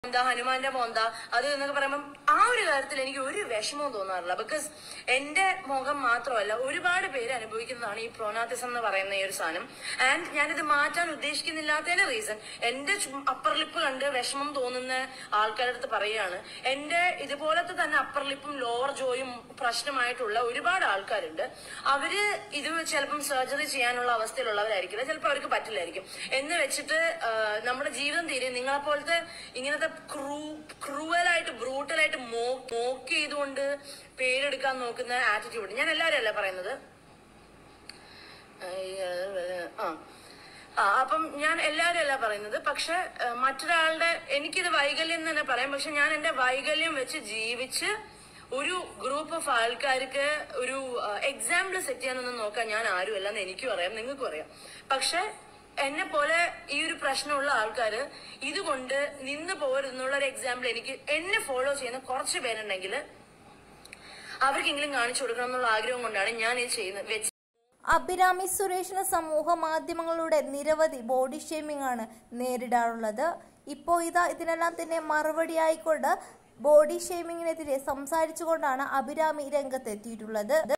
മോന്ത ഹനുമാന്റെ മോന്ത അത് എന്നൊക്കെ പറയുമ്പോൾ ആ ഒരു കാര്യത്തിൽ എനിക്ക് ഒരു വിഷമവും തോന്നാറില്ല ബിക്കോസ് എന്റെ മുഖം മാത്രമല്ല ഒരുപാട് പേര് അനുഭവിക്കുന്നതാണ് ഈ പ്രോനാത്തിസം എന്ന് പറയുന്ന ഈ ഒരു സാധനം ആൻഡ് ഞാനിത് മാറ്റാൻ ഉദ്ദേശിക്കുന്നില്ലാത്തതിന്റെ റീസൺ എന്റെ അപ്പർ ലിപ്പ് കണ്ട് വിഷമം തോന്നുന്ന ആൾക്കാരുടെ അടുത്ത് പറയുകയാണ് എന്റെ ഇതുപോലത്തെ തന്നെ അപ്പർ ലിപ്പും ലോവർ ജോയും പ്രശ്നമായിട്ടുള്ള ഒരുപാട് ആൾക്കാരുണ്ട് അവര് ഇത് ചിലപ്പം സർജറി ചെയ്യാനുള്ള അവസ്ഥയിലുള്ളവരായിരിക്കില്ല ചിലപ്പോൾ അവർക്ക് പറ്റില്ലായിരിക്കും എന്ന് വെച്ചിട്ട് ആ, നമ്മുടെ ജീവിതം തീരെ നിങ്ങളെ പോലത്തെ ഇങ്ങനത്തെ ക്രൂ ക്രൂവലായിട്ട് ബ്രൂട്ടലായിട്ട് മോക്ക് ചെയ്തുകൊണ്ട് പേരെടുക്കാൻ നോക്കുന്ന ആറ്റിറ്റ്യൂഡ് ഞാൻ എല്ലാവരും അല്ല പറയുന്നത് ആ ആ അപ്പം ഞാൻ എല്ലാവരും അല്ല പറയുന്നത് പക്ഷെ ആ, മറ്റൊരാളുടെ എനിക്കിത് വൈകല്യം എന്ന് തന്നെ പറയാം പക്ഷെ ഞാൻ എന്റെ വൈകല്യം വെച്ച് ജീവിച്ച് ഒരു ഗ്രൂപ്പ് ഓഫ് ആൾക്കാർക്ക് ഒരു എക്സാമ്പിൾ സെറ്റ് ചെയ്യാനൊന്നും നോക്കാൻ ഞാൻ ആരും അല്ലെന്ന് എനിക്കും അറിയാം നിങ്ങൾക്കും അറിയാം പക്ഷെ എന്നെ പോലെ ഈ ഒരു പ്രശ്നമുള്ള ആൾക്കാര് ഇതുകൊണ്ട് നിന്ന് പോരുന്നുള്ള ഒരു എക്സാമ്പിൾ എനിക്ക് എന്നെ ഫോളോ ചെയ്യുന്ന കുറച്ച് പേരുണ്ടെങ്കിൽ അവർക്കെങ്കിലും കാണിച്ചു കൊടുക്കണം എന്നുള്ള ആഗ്രഹം കൊണ്ടാണ് ഞാൻ ഇത് ചെയ്യുന്നത് വെച്ച് അഭിരാമി സുരേഷിന് സമൂഹ മാധ്യമങ്ങളുടെ നിരവധി ബോഡി ഷേമിംഗ് ആണ് നേരിടാറുള്ളത് ഇപ്പോൾ ഇതാ ഇതിനെല്ലാം തന്നെ മറുപടി ആയിക്കൊണ്ട് ബോഡി ഷേമിങ്ങിനെതിരെ സംസാരിച്ചുകൊണ്ടാണ് അഭിരാമി രംഗത്തെത്തിയിട്ടുള്ളത്